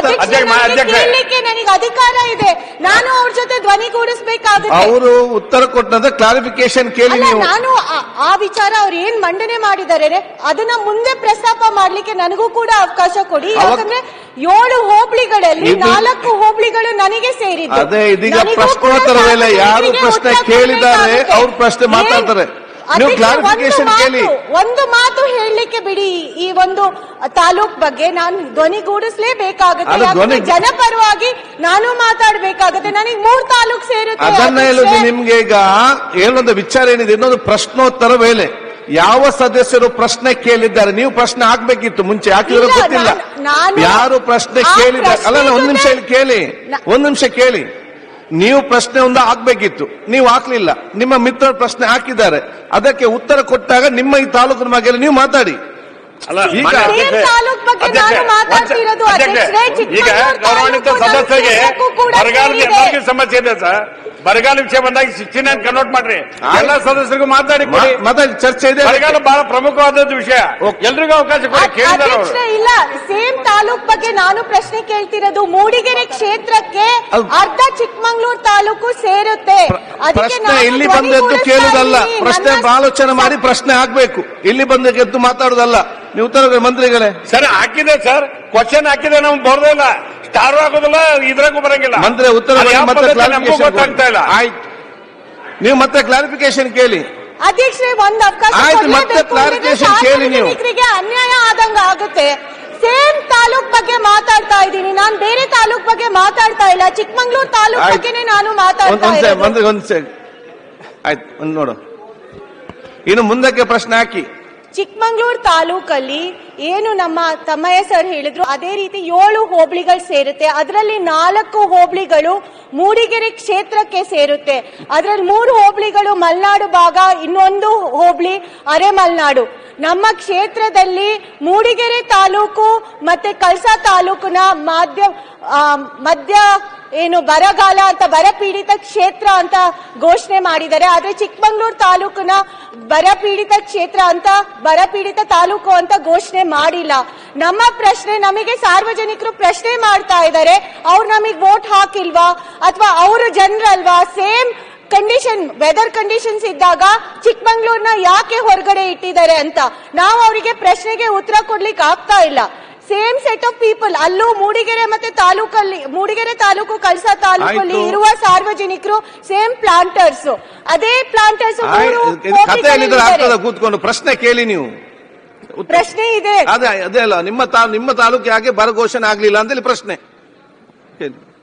ಅಧ್ಯಕ್ಷ, ಅಧ್ಯಕ್ಷ, ನನಗೆ ಅಧ್ಯಕ್ಷ. ಕೇಳಲಿಕ್ಕೆ ನನಗೆ ಅಧಿಕಾರ ಇದೆ ನಾನು ಅವ್ರ ಜೊತೆ ಧ್ವನಿಗೂಡಿಸ್ಬೇಕಾಗುತ್ತೆ ಅವರು ಉತ್ತರ ಕೊಟ್ಟಂತ ಕ್ಲಾರಿಫಿಕೇಶನ್ ಕೇಳಿ ಅಲ್ಲ ನೀವು ನಾನು ಆ- ಆ ವಿಚಾರ ಅವ್ರು ಏನ್ ಮಂಡನೆ ಮಾಡಿದ್ದಾರೆ ಅದನ್ನ ಮುಂದೆ ಪ್ರಸ್ತಾಪ ಮಾಡ್ಲಿಕ್ಕೆ ನನಗೂ ಕೂಡ ಅವಕಾಶ ಕೊಡಿ ಅವಾಗ- ಯಾಕಂದ್ರೆ ಏಳು ಹೋಬಳಿಗಳಲ್ಲಿ ಇದು- ನಾಲ್ಕು ಹೋಬಳಿಗಳು ನನಗೆ ಸೇರಿದ್ದು ಅದೇ ಇದೀಗ ನನಗೂ ಕೂಡ ಪ್ರಶ್ನೋತ್ತರ ವೇಳೆ ಯಾರು ಸಾರ್ವಜನಿಕರಿಗೆ ಪ್ರಶ್ನೆ ಉತ್ತರ ಕೇಳಿದ್ದಾರೆ ಕೊಡ್ಬೇಕಾಗುತ್ತೆ. ಅವ್ರು ಪ್ರಶ್ನೆ ಏನ್- ಮಾತಾಡ್ತಾರೆ ನೀವು ಅದಕ್ಕೆ ಕ್ಲಾರಿಫಿಕೇಶನ್ ಒಂದು ಕೇಳಿ ಮಾತು- ಒಂದು ಮಾತು ಹೇಳಲಿಕ್ಕೆ ಬಿಡಿ ಈ ಒಂದು ತಾಲೂಕ್ ಬಗ್ಗೆ ನಾನು ಧ್ವನಿಗೂಡಿಸ್ಲೇಬೇಕಾಗುತ್ತೆ ಅದು ಯಾಕಂದ್ರೆ ಧ್ವನಿ- ಜನಪರವಾಗಿ ನಾನು ಮಾತಾಡ್ಬೇಕಾಗುತ್ತೆ ನನಗೆ ಮೂರ್ ತಾಲೂಕ್ ಸೇರುತ್ತೆ ಅದನ್ನ ಹೇಳುದು ಅಧ್ಯಕ್ಷೆ. ನಿಮ್ಗೆ ಈಗ ಏನೊಂದು ವಿಚಾರ ಏನಿದೆ ಇನ್ನೊಂದು ಪ್ರಶ್ನೋತ್ತರ ವೇಳೆ ಯಾವ ಸದಸ್ಯರು ಪ್ರಶ್ನೆ ಕೇಳಿದ್ದಾರೆ ನೀವು ಪ್ರಶ್ನೆ ಹಾಕ್ಬೇಕಿತ್ತು ಮುಂಚೆ ಹಾಕಿದ್ರೆ ಇಲ್ಲ, ಗೊತ್ತಿಲ್ಲ ನಾನು- ನಾನು ಯಾರು ಪ್ರಶ್ನೆ ಆ ಕೇಳಿದ್ದಾರೆ ಅಲ್ಲ ಪ್ರಶ್ನೆ ಒಂದ್ ನಿಮಿಷ ಜೊತೆ- ಇಲ್ಲಿ ಕೇಳಿ ನ- ಒಂದ್ ನಿಮಿಷ ಕೇಳಿ ನೀವು ಪ್ರಶ್ನೆ ಒಂದು ಹಾಕ್ಬೇಕಿತ್ತು ನೀವು ಹಾಕ್ಲಿಲ್ಲ ನಿಮ್ಮ ಮಿತ್ರರು ಪ್ರಶ್ನೆ ಹಾಕಿದ್ದಾರೆ ಅದಕ್ಕೆ ಉತ್ತರ ಕೊಟ್ಟಾಗ ನಿಮ್ಮ ಈ ತಾಲೂಕಿನ ಬಗ್ಗೆ ನೀವು ಮಾತಾಡಿ ಅಲ್ಲ ಈಗ- ಮಾನ್ಯ ಸೇಮ್ ಅಧ್ಯಕ್ಷೆ, ತಾಲೂಕ್ ಬಗ್ಗೆ ಅಧ್ಯಕ್ಷೆ, ನಾನು ಮಾತಾಡ್ತಿರೋದು ಅಧ್ಯಕ್ಷೆ, ಅಧ್ಯಕ್ಷರೇ, ಈಗ ಚಿಕ್ಕಮಗಳೂರು ಗೌರವಾನ್ವಿತ ತಾಲೂಕು ನಮ್ಮ ಸದಸ್ಯರಿಗೆ ಕ್ಷೇತ್ರಕ್ಕೂ ಕೂಡ ಬರಗಾಲದ ಸೇರಿದೆ. ಎಲ್ಲರಿಗೂ ಸಮಸ್ಯೆ ಇದೆ ಸರ್ ಬರಗಾಲ ವಿಷಯ ಬಂದಾಗ ಶಿಕ್ಷಣ ಕನ್ವರ್ಟ್ ಮಾಡ್ರಿ ಎಲ್ಲ ಸದಸ್ಯರಿಗೂ ಮಾತಾಡಿ ಕೊಡಿ ಮಾ- ಮಾತಾಡಿ ಚರ್ಚೆ ಇದೆ ಬರಗಾಲ ಬಹಳ ಪ್ರಮುಖವಾದದ್ದು ವಿಷಯ ಓಕೆ. ಎಲ್ರಿಗೂ ಅವಕಾಶ ಕೊಡಿ ಅದ್- ಕೇಳಿದಾರೆ ಅವರು ಅಧ್ಯಕ್ಷರೇ, ಇಲ್ಲ ಸೇಮ್ ತಾಲೂಕ್ ಬಗ್ಗೆ ನಾನು ಪ್ರಶ್ನೆ ಕೇಳ್ತಿರೋದು ಮೂಡಿಗೆರೆ ಕ್ಷೇತ್ರಕ್ಕೆ ಅದು- ಅರ್ಧ ಚಿಕ್ಕಮಂಗ್ಳೂರು ತಾಲೂಕು ಸೇರುತ್ತೆ ಅದಕ್ಕೆ ಪ್ರಶ್ನೆ ನಾನು ಇಲ್ಲಿ ಧ್ವನಿ ಬಂದು ಎದ್ದು ಗೂಡಿಸ್ತಾ ಕೇಳುದಲ್ಲ ಇದ್ದೀನಿ. ಪ್ರಶ್ನೆ ನನ್ನ ಆಲೋಚನೆ ಮಾಡಿ ಪ್ರಶ್ನೆ ಹಾಕ್ಬೇಕು ಇಲ್ಲಿ ಬಂದು ಎದ್ದು ಮಾತಾಡುದಲ್ಲ ನೀವು ಉತ್ತರ ಕೊಡಿ, ಮಂತ್ರಿಗಳೇ ಸರ್ ಹಾಕಿದೆ ಸರ್ ಕ್ವಶನ್ ಹಾಕಿದೆ ನಮ್ಗೆ ಬರೋದೇ ಇಲ್ಲ ಸ್ಟಾರ್ ಆಗೋದಿಲ್ಲ ಇದ್ರಾಗೂ ಬರಂಗಿಲ್ಲ ಮಂತ್ರಿ ಉತ್ತರ ಅದು ಕೊಡಿ, ಯಾವ ಮತ್ತೆ ಪದ್ಧತಿ ನಮಗೂ clarification ಗೊತ್ತಾಗ್ತಾ ಇಲ್ಲ ಕೊಡಿ. ಆಯ್ತು ನೀವು ಮತ್ತೆ ಕ್ಲಾರಿಫಿಕೇಶನ್ ಕೇಳಿ ಅಧ್ಯಕ್ಷರೇ ಒಂದ್ ಅವಕಾಶ ಆಯ್ತು, ಮತ್ತೆ ಕೊಡ್ಲೇಬೇಕು. clarification ಇಲ್ಲದ್ರೆ ಕೇಳಿ ನೀವು. ಸಾರ್ವಜನಿಕರಿಗೆ ಅನ್ಯಾಯ ಆದಂಗ ಆಗುತ್ತೆ ಸೇಮ್ ತಾಲೂಕ್ ಬಗ್ಗೆ ಮಾತಾಡ್ತಾ ಇದ್ದೀನಿ ನಾನು ಬೇರೆ ತಾಲೂಕ್ ಬಗ್ಗೆ ಮಾತಾಡ್ತಾ ಇಲ್ಲ ಚಿಕ್ಕಮಂಗ್ಳೂರು ತಾಲೂಕ್ ಆಯ್ತು. ಬಗ್ಗೆನೇ ನಾನು ಒಂದ್ ಮಾತಾಡ್ತಾ ಒಂದ್ ಸೆ- ಇರೋದು ಮಂತ್ರಿ ಒಂದ್ ಸೆ ಆಯ್ತು ಒಂದ್ ನೋಡು ಇನ್ನು ಮುಂದಕ್ಕೆ ಪ್ರಶ್ನೆ ಹಾಕಿ ಚಿಕ್ಕಮಂಗ್ಳೂರು ತಾಲೂಕಲ್ಲಿ ಏನು ನಮ್ಮ ತಮ್ಮಯ್ಯ ಸರ್ ಹೇಳಿದ್ರು ಅದೇ ರೀತಿ ಏಳು ಹೋಬಳಿಗಳು ಸೇರುತ್ತೆ ಅದರಲ್ಲಿ ನಾಲ್ಕು ಹೋಬಳಿಗಳು ಮೂಡಿಗೆರೆ ಕ್ಷೇತ್ರಕ್ಕೆ ಸೇರುತ್ತೆ ಅದರಲ್ಲಿ ಮೂರು ಹೋಬಳಿಗಳು ಮಲೆನಾಡು ಭಾಗ ಇನ್ನೊಂದು ಹೋಬಳಿ ಅರೆ ಮಲೆನಾಡು ನಮ್ಮ ಕ್ಷೇತ್ರದಲ್ಲಿ ಮೂಡಿಗೆರೆ ತಾಲೂಕು ಮತ್ತೆ ಕಳಸಾ ತಾಲೂಕಿನ ಮಾಧ್ಯ ಆ, ಮಧ್ಯ ಏನು ಬರಗಾಲ ಅಂತ ಬರಪೀಡಿತ ಕ್ಷೇತ್ರ ಅಂತ ಘೋಷಣೆ ಮಾಡಿದ್ದಾರೆ ಆದ್ರೆ ಚಿಕ್ಕಮಂಗ್ಳೂರು ತಾಲೂಕಿನ ಬರಪೀಡಿತ ಕ್ಷೇತ್ರ ಅಂತ ಬರಪೀಡಿತ ತಾಲೂಕು ಅಂತ ಘೋಷಣೆ ಮಾಡಿಲ್ಲ ನಮ್ಮ ಪ್ರಶ್ನೆ ನಮಗೆ ಸಾರ್ವಜನಿಕರು ಪ್ರಶ್ನೆ ಮಾಡ್ತಾ ಇದ್ದಾರೆ ಅವ್ರು ನಮಗೆ ವೋಟ್ ಹಾಕಿಲ್ವಾ ಅಥವಾ ಅವರು ಜನರಲ್ವಾ ಸೇಮ್ ಕಂಡೀಷನ್ ವೆದರ್ ಕಂಡೀಷನ್ಸ್ ಇದ್ದಾಗ ಚಿಕ್ಕಮಂಗ್ಳೂರ್ನ ಯಾಕೆ ಹೊರಗಡೆ ಇಟ್ಟಿದ್ದಾರೆ ಅಂತ ನಾವು ಅವರಿಗೆ ಪ್ರಶ್ನೆಗೆ ಉತ್ತರ ಕೊಡ್ಲಿಕ್ಕೆ ಆಗ್ತಾ ಇಲ್ಲ ಸೇಮ್ ಸೆಟ್ ಆಫ್ ಪೀಪಲ್ ಅಲ್ಲೂ ಮೂಡಿಗೆರೆ ಮತ್ತೆ ತಾಲೂಕಲ್ಲಿ ಮೂಡಿಗೆರೆ ತಾಲೂಕು ಕಳಸಾ ತಾಲೂಕಲ್ಲಿ ಆಯ್ತು. ಇರುವ ಸಾರ್ವಜನಿಕರು ಸೇಮ್ ಪ್ಲಾಂಟರ್ಸ್ ಅದೇ ಪ್ಲಾಂಟರ್ಸ್ ಆಯ್ತು, ಇದು ಕಥೆಯಲ್ಲಿದ್ರೆ ಆಗ್ತದ ಕೂತ್ಕೊಂಡು ಪ್ರಶ್ನೆ ಕೇಳಿ ನೀವು ಉತ್ತರ- ಪ್ರಶ್ನೆ ಇದೆ ಅದೇ ಅದೇ ಅಲ್ಲ ನಿಮ್ಮ ತಾ ನಿಮ್ಮ ತಾಲೂಕು ಯಾಕೆ ಬರ ಘೋಷಣೆ ಆಗ್ಲಿಲ್ಲ ಅಂತೇಳಿ ಪ್ರಶ್ನೆ ಕೇಳಿ